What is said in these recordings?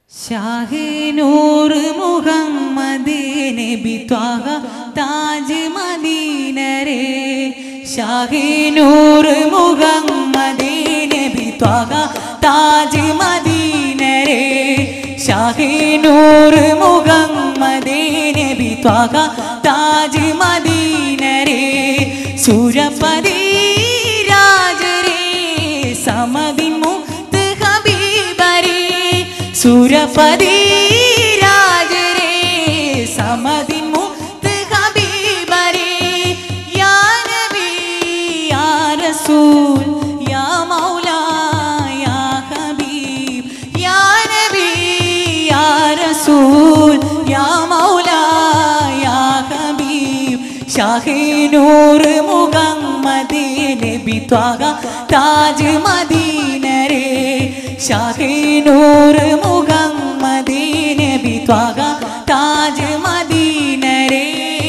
ഷാഹിനൂർ മുഹമ്മദ് നബി ത്വാഹ താജ് മദീനരെ ഷാഹിനൂർ മുഹമ്മദ് നബി ത്വാഹ താജ് മദീനരെ ഷാഹിനൂർ മുഹമ്മദ് നബി ത്വാഹ താജ് മദീനരെ സുരപതി രാജരേ സമതിൻ മുത്ത് ഹബീബരേ സുരപതി രാജരേ സമതിൻ മുത്ത് ഹബീബരേ യാ നബി യാ റസൂൽ യാ മൗലാ യാ ഹബീബ് യാ നബി യാ റസൂൽ യാ മൗലാ യാ ഹബീബ് ഷാഹിനൂർ മുഹമ്മദ് നബി ത്വാഗ താജ് മദീനരേ ഷാഹിനൂർ മുഹമ്മദ് നബി ത്വാഗ താജ് മദീനരേ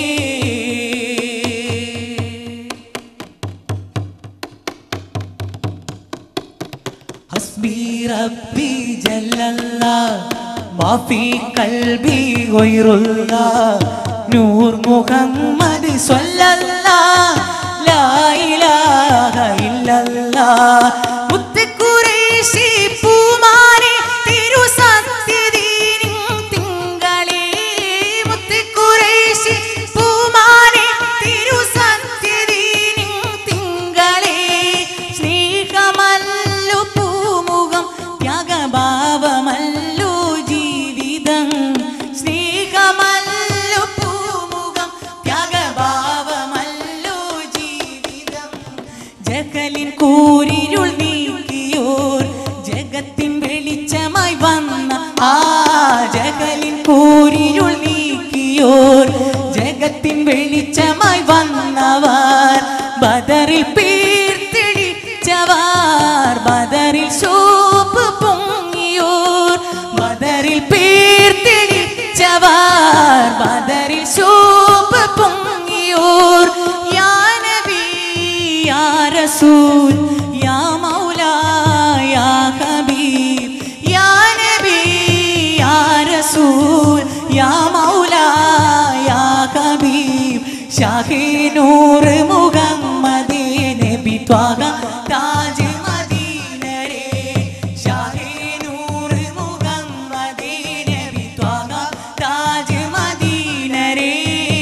حسبي ربي جل الله ما في قلبي غير الله نور محمد صلى الله لا إله إلا الله മുത്തുകുറേശി പൂമാനെ തിരുസത്യദീനിൻ തിങ്കളേ മുത്തുകുറേശി പൂമാനെ തിരുസത്യദീനിൻ തിങ്കളേ സ്നേഹമല്ലു പൂമുഖം ത്യാഗഭാവമല്ലു ജീവിതം സ്നേഹമല്ലു പൂമുഖം ത്യാഗഭാവമല്ലു ജീവിതം ജഗലിൻ കൂരിരുൾ നീക്കിയോർ ജഗത്തിൻ വെളിച്ചമായി വന്ന ആ ജഗലിൻ കൂരിരുൾ നീക്കിയോർ ജഗത്തിൻ വെളിച്ചമായി വന്നവർ ബദറിൽ പീർത്തിടിച്ചവർ ബദറിൽ ശോഭ പൊങ്ങിയോർ ബദറിൽ പീർത്തിടിച്ചവർ ബദറിൽ ശോഭ പൊങ്ങിയോർ യാ നബി യാ റസൂൽ യാ മൗലാ യാ ഹബീബ് യാ നബി യാ റസൂൽ യാ മൗലാ യാ ഹബീബ് ഷാഹിനൂർ മുഹമ്മദ് നബി ത്വാഗ താജ് മദീനരേ ഷാഹിനൂർ മുഹമ്മദ് നബി ത്വാഗ താജ് മദീനരേ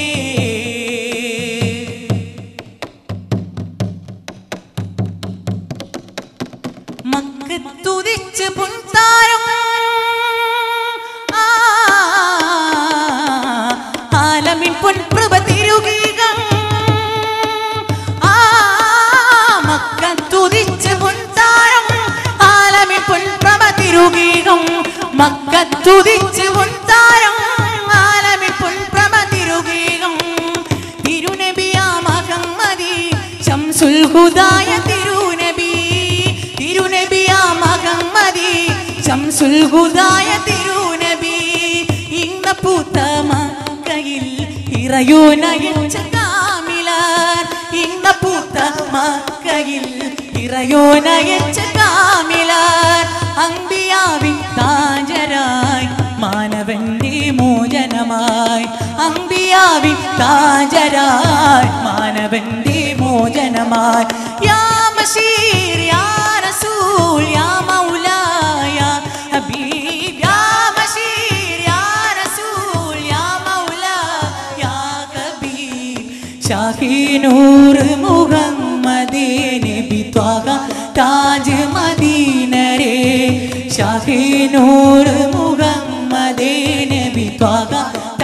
മക്കത്തുതിച്ച് പുൻതാരം ആ, ആലമിൻ പൊൻപ്രഭ തിരുകീകം ആ, മക്കത്തുതിച്ച് പുൻതാരം ആലമിൻ പൊൻപ്രഭ തിരുകീകം മക്കത്തുതിച്ച് പുൻതാരം ആലമിൻ പൊൻപ്രഭ തിരുകീകം തിരുനബിയാ മഹമ്മദി ശംസുൽ ഹുദായ തിരുനബി തിരുനബിയാ മഹമ്മദി ശംസുൽ ഹുദായ തിരുനബി ഇന്ന പൂത്ത മക്കയിൽ ഇറയോനയച്ച കാമിലാർ ഇന്ന പൂത്ത മക്കയിൽ ഇറയോനയച്ച കാമിലാർ അമ്പിയാവിൻ താജരായി മാനവന്റെ മോചനമായി അമ്പിയാവിൻ താജരായി മാനവന്റെ മോചനമായി യാ ബഷീർ യാ റസൂൽ യാ മൗലാ യാ ഹബീബ് യാ ബഷീർ യാ റസൂൽ യാ മൗലാ യാ ഹബീബ് ഷാഹിനൂർ മുഹമ്മദ് നബി ത്വാഗ താജ് മദീനരേ ഷാഹിനൂർ മുഹമ്മദ് നബി ത്വാഗ